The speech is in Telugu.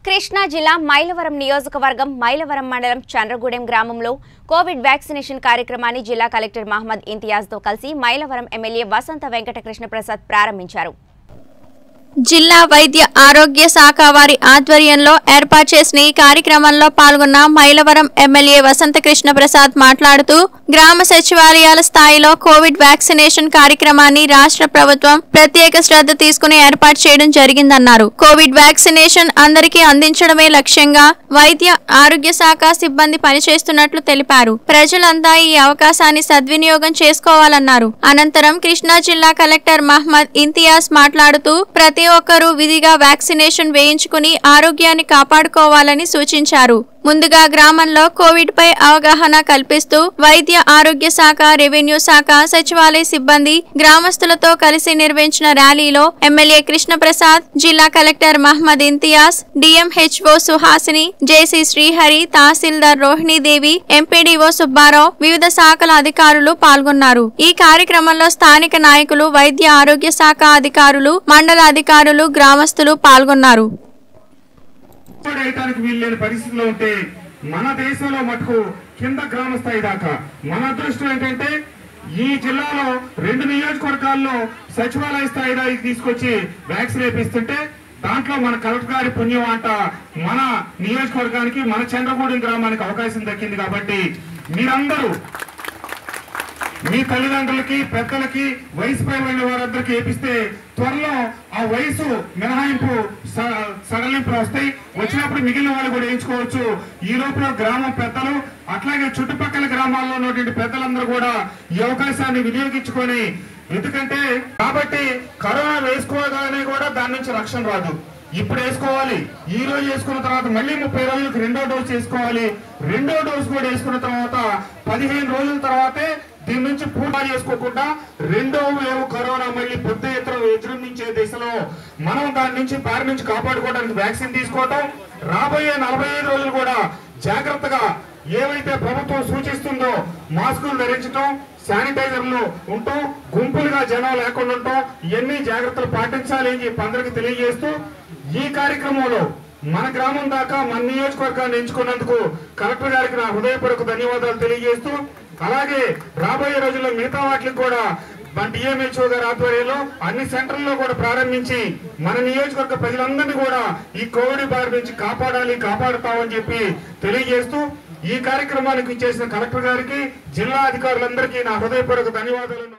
కృష్ణా జిల్లా మైలవరం నియోజకవర్గం మైలవరం మండలం చంద్రగూడెం గ్రామంలో కోవిడ్ వ్యాక్సినేషన్ కార్యక్రమాన్ని జిల్లా కలెక్టర్ మహమ్మద్ ఇంతియాజ్తో కలిసి మైలవరం ఎమ్మెల్యే వసంత వెంకట కృష్ణప్రసాద్ ప్రారంభించారు జిల్లా వైద్య ఆరోగ్య శాఖ వారి ఆధ్వర్యంలో ఏర్పాటు చేసిన ఈ కార్యక్రమంలో పాల్గొన్న మైలవరం ఎమ్మెల్యే వసంత కృష్ణ ప్రసాద్ మాట్లాడుతూ గ్రామ సచివాలయాల స్థాయిలో కోవిడ్ వ్యాక్సినేషన్ కార్యక్రమాన్ని రాష్ట్ర ప్రభుత్వం ప్రత్యేక శ్రద్ధ తీసుకుని ఏర్పాటు చేయడం జరిగిందన్నారు కోవిడ్ వ్యాక్సినేషన్ అందరికీ అందించడమే లక్ష్యంగా వైద్య ఆరోగ్య శాఖ సిబ్బంది పనిచేస్తున్నట్లు తెలిపారు ప్రజలంతా ఈ అవకాశాన్ని సద్వినియోగం చేసుకోవాలన్నారు అనంతరం కృష్ణా జిల్లా కలెక్టర్ మహ్మద్ ఇంతియాజ్ మాట్లాడుతూ ప్రతి ఒక్కరూ విధిగా వ్యాక్సినేషన్ వేయించుకుని ఆరోగ్యాన్ని కాపాడుకోవాలని సూచించారు ముందుగా గ్రామంలో కోవిడ్ పై అవగాహన కల్పిస్తూ వైద్య ఆరోగ్య శాఖ రెవెన్యూ శాఖ సచివాలయ సిబ్బంది గ్రామస్తులతో కలిసి నిర్వహించిన ర్యాలీలో ఎమ్మెల్యే కృష్ణప్రసాద్ జిల్లా collector Mohammed Imtiaz DMHO Suhasini JC Srihari tahsildar Rohinidevi MPDO Subbarao వివిధ శాఖల అధికారులు పాల్గొన్నారు ఈ కార్యక్రమంలో స్థానిక నాయకులు వైద్య ఆరోగ్య శాఖ అధికారులు మండల అధికారులు గ్రామస్తులు పాల్గొన్నారు వేయటానికి వీల్లేని పరిస్థితిలో ఉంటే మన దేశంలో మటుకు కింద గ్రామ స్థాయి దాకా మన అదృష్టం ఏంటంటే ఈ జిల్లాలో రెండు నియోజకవర్గాల్లో సచివాలయ స్థాయి దాకా తీసుకొచ్చి వ్యాక్సిన్ వేపిస్తుంటే దాంట్లో మన కలెక్టర్ గారి పుణ్యం అంట మన నియోజకవర్గానికి మన చంద్రగూడెం గ్రామానికి అవకాశం దక్కింది కాబట్టి మీరందరూ మీ తల్లిదండ్రులకి పెద్దలకి వయసు పైబడిన వారందరికీ ఏపిస్తే త్వరలో ఆ వయసు మినహాయింపు స- సడలింపులు వస్తాయి వచ్చినప్పుడు మిగిలిన వాళ్ళు కూడా వేయించుకోవచ్చు ఈ లోపల గ్రామం పెద్దలు అట్లాగే చుట్టుపక్కల గ్రామాల్లో ఉన్నటువంటి పెద్దలందరూ కూడా ఈ అవకాశాన్ని వినియోగించుకొని ఎందుకంటే కాబట్టి కరోనా వేసుకోగానే కూడా దాని నుంచి రక్షణ రాదు ఇప్పుడు వేసుకోవాలి ఈ రోజు వేసుకున్న తర్వాత మళ్ళీ ముప్పై రోజులకు రెండో డోస్ వేసుకోవాలి రెండో డోస్ కూడా వేసుకున్న తర్వాత పదిహేను రోజుల తర్వాతే దీని నుంచి పూర్తి చేసుకోకుండా రెండో వేవ్ కరోనా మళ్ళీ పెద్ద ఎత్తున విజృంభించే దిశలో మనం దాని నుంచి బారి నుంచి కాపాడుకోవడానికి వ్యాక్సిన్ తీసుకోవటం రాబోయే నలభై ఐదు రోజులు కూడా జాగ్రత్తగా ఏవైతే ప్రభుత్వం సూచిస్తుందో మాస్కులు ధరించడం శానిటైజర్లు ఉంటూ గుంపులుగా జనం లేకుండా ఉండటం ఇవన్నీ జాగ్రత్తలు పాటించాలి అని చెప్పి అందరికి తెలియజేస్తూ ఈ కార్యక్రమంలో మన గ్రామం దాకా మన నియోజకవర్గాన్ని ఎంచుకున్నందుకు కలెక్టర్ గారికి నా హృదయపూర్వక ధన్యవాదాలు తెలియజేస్తూ అలాగే రాబోయే రోజుల్లో మిగతా వాటికి కూడా మన డిఎంహెచ్ఓ గారి ఆధ్వర్యంలో అన్ని సెంటర్లలో కూడా ప్రారంభించి మన నియోజకవర్గ ప్రజలందరినీ కూడా ఈ కోవిడ్ బారి నుంచి కాపాడాలి కాపాడుతామని చెప్పి తెలియజేస్తూ ఈ కార్యక్రమానికి చేసిన కలెక్టర్ గారికి జిల్లా అధికారులందరికీ నా హృదయపూర్వక ధన్యవాదాలు